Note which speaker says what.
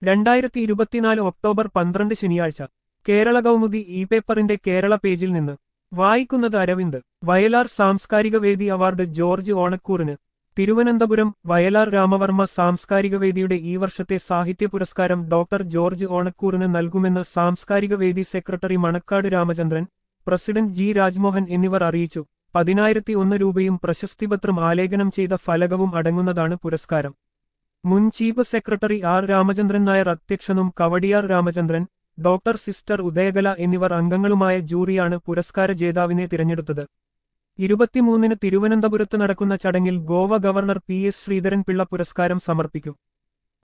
Speaker 1: രണ്ടായിരത്തി ഇരുപത്തിനാല് ഒക്ടോബർ പന്ത്രണ്ട് ശനിയാഴ്ച കേരള കൗമുദി ഇ പേപ്പറിന്റെ കേരള പേജിൽ നിന്ന് വായിക്കുന്നത് അരവിന്ദ് വയലാർ സാംസ്കാരിക വേദി അവാർഡ് ജോർജ് ഓണക്കൂറിന് തിരുവനന്തപുരം വയലാർ രാമവർമ്മ സാംസ്കാരിക വേദിയുടെ ഈ വർഷത്തെ സാഹിത്യ പുരസ്കാരം ഡോക്ടർ ജോർജ് ഓണക്കൂറിന് നൽകുമെന്ന് സാംസ്കാരിക വേദി secretary Manacaud Ramachandran president G Rajmohan എന്നിവർ അറിയിച്ചു പതിനായിരത്തി ഒന്ന് രൂപയും പ്രശസ്തിപത്രം ആലേഖനം ചെയ്ത ഫലകവും അടങ്ങുന്നതാണ് പുരസ്കാരം മുൻ chief secretary R Ramachandran Nair അധ്യക്ഷനും കവടിയാർ രാമചന്ദ്രൻ ഡോക്ടർ സിസ്റ്റർ ഉദയകല എന്നിവർ അംഗങ്ങളുമായ ജൂറിയാണ് പുരസ്കാര ജേതാവിനെ തിരഞ്ഞെടുത്തത് ഇരുപത്തിമൂന്നിന് തിരുവനന്തപുരത്ത് നടക്കുന്ന ചടങ്ങിൽ Goa governor P S Sreedharan Pillai പുരസ്കാരം സമർപ്പിക്കും